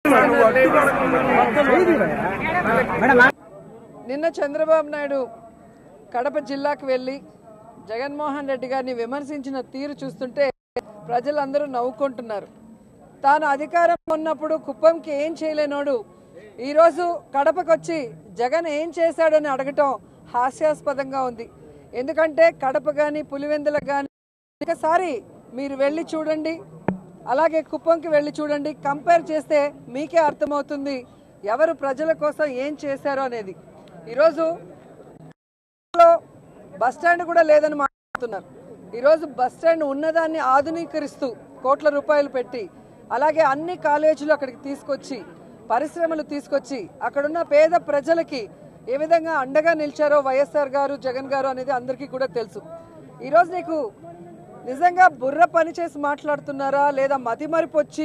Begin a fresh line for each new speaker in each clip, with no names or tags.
నిన్న చంద్రబాబు నాయుడు కడప జిల్లాకు వెళ్ళి జగన్మోహన్ రెడ్డి గారిని విమర్శించిన తీరు చూస్తుంటే ప్రజలందరూ నవ్వుకుంటున్నారు తాను అధికారం ఉన్నప్పుడు కుప్పంకి ఏం చేయలేనోడు ఈరోజు కడపకొచ్చి జగన్ ఏం చేశాడని అడగటం హాస్యాస్పదంగా ఉంది ఎందుకంటే కడప కానీ పులివెందుల కానీ ఒకసారి మీరు వెళ్ళి చూడండి అలాగే కుప్పంకి వెళ్ళి చూడండి కంపేర్ చేస్తే మీకే అర్థమవుతుంది ఎవరు ప్రజల కోసం ఏం చేశారో అనేది ఈరోజు లో బస్ స్టాండ్ కూడా లేదని మాట్లాడుతున్నారు ఈరోజు బస్ స్టాండ్ ఉన్నదాన్ని ఆధునీకరిస్తూ కోట్ల రూపాయలు పెట్టి అలాగే అన్ని కాలేజీలు అక్కడికి తీసుకొచ్చి పరిశ్రమలు తీసుకొచ్చి అక్కడున్న పేద ప్రజలకి ఏ విధంగా అండగా నిలిచారో వైఎస్ఆర్ గారు జగన్ గారు అనేది అందరికీ కూడా తెలుసు ఈరోజు నీకు నిజంగా బుర్ర పని చేసి మాట్లాడుతున్నారా లేదా మతిమరిపు వచ్చి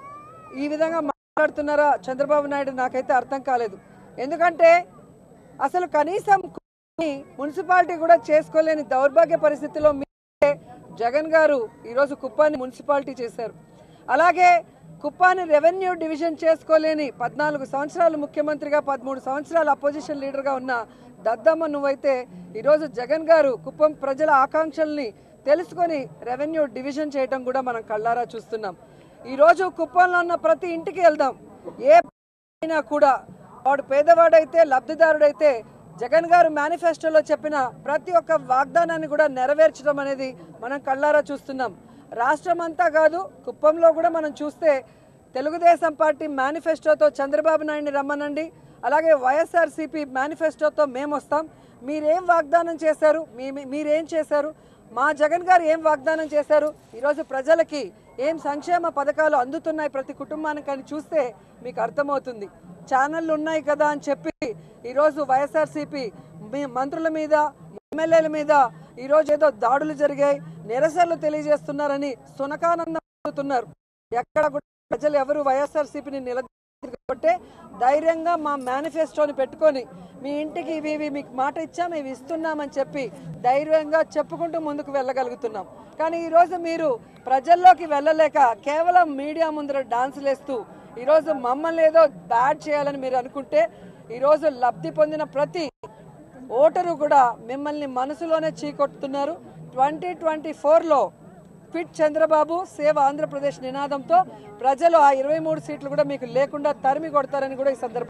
ఈ విధంగా మాట్లాడుతున్నారా చంద్రబాబు నాయుడు నాకైతే అర్థం కాలేదు ఎందుకంటే అసలు కనీసం కుప్పాన్ని మున్సిపాలిటీ కూడా చేసుకోలేని దౌర్భాగ్య పరిస్థితిలో మీరే జగన్ గారు ఈరోజు కుప్పాన్ని మున్సిపాలిటీ చేశారు అలాగే కుప్పాన్ని రెవెన్యూ డివిజన్ చేసుకోలేని పద్నాలుగు సంవత్సరాలు ముఖ్యమంత్రిగా పదమూడు సంవత్సరాలు అపోజిషన్ లీడర్గా ఉన్న దద్దమ్మ నువ్వైతే ఈరోజు జగన్ గారు కుప్పం ప్రజల ఆకాంక్షల్ని తెలుసుకొని రెవెన్యూ డివిజన్ చేయడం కూడా మనం కళ్ళారా చూస్తున్నాం ఈరోజు కుప్పంలో ఉన్న ప్రతి ఇంటికి వెళ్దాం ఏ అయినా కూడా వాడు పేదవాడైతే లబ్ధిదారుడైతే జగన్ గారు మేనిఫెస్టోలో చెప్పిన ప్రతి ఒక్క వాగ్దానాన్ని కూడా నెరవేర్చడం అనేది మనం కళ్ళారా చూస్తున్నాం రాష్ట్రం అంతా కాదు కుప్పంలో కూడా మనం చూస్తే తెలుగుదేశం పార్టీ మేనిఫెస్టోతో చంద్రబాబు నాయుడిని రమ్మనండి అలాగే వైఎస్ఆర్సీపీ మేనిఫెస్టోతో మేము వస్తాం మీరేం వాగ్దానం చేశారు మీ మీ- మీరేం చేశారు మా జగన్ గారు ఏం వాగ్దానం చేశారు ఈరోజు ప్రజలకి ఏం సంక్షేమ పథకాలు అందుతున్నాయి ప్రతి కుటుంబానికి అని చూస్తే మీకు అర్థమవుతుంది ఛానళ్ళు ఉన్నాయి కదా అని చెప్పి ఈరోజు వైఎస్ఆర్సీపీ మీ మంత్రుల మీద ఎమ్మెల్యేల మీద ఈరోజు ఏదో దాడులు జరిగాయి నిరసనలు తెలియజేస్తున్నారని సునకానందం పొందుతున్నారు ఎక్కడ కూడా ప్రజలు ఎవరు వైఎస్ఆర్సీపీని నిలబట్టే ధైర్యంగా మా మేనిఫెస్టోని పెట్టుకొని మీ ఇంటికి ఇవి ఇవి మీకు మాట ఇచ్చాం ఇవి ఇస్తున్నామని చెప్పి ధైర్యంగా చెప్పుకుంటూ ముందుకు వెళ్ళగలుగుతున్నాం కానీ ఈరోజు మీరు ప్రజల్లోకి వెళ్ళలేక కేవలం మీడియా ముందర డాన్సులు వేస్తూ ఈరోజు మమ్మల్ని ఏదో బ్యాడ్ చేయాలని మీరు అనుకుంటే ఈరోజు లబ్ధి పొందిన ప్రతి ఓటరు కూడా మిమ్మల్ని మనసులోనే చీకొట్టుతున్నారు ట్వంటీ ట్వంటీ ఫోర్లో ఫిట్ చంద్రబాబు సేవ ఆంధ్రప్రదేశ్ నినాదంతో ప్రజలు ఆ ఇరవై మూడు సీట్లు కూడా మీకు లేకుండా తరిమి కొడతారని కూడా ఈ సందర్భంగా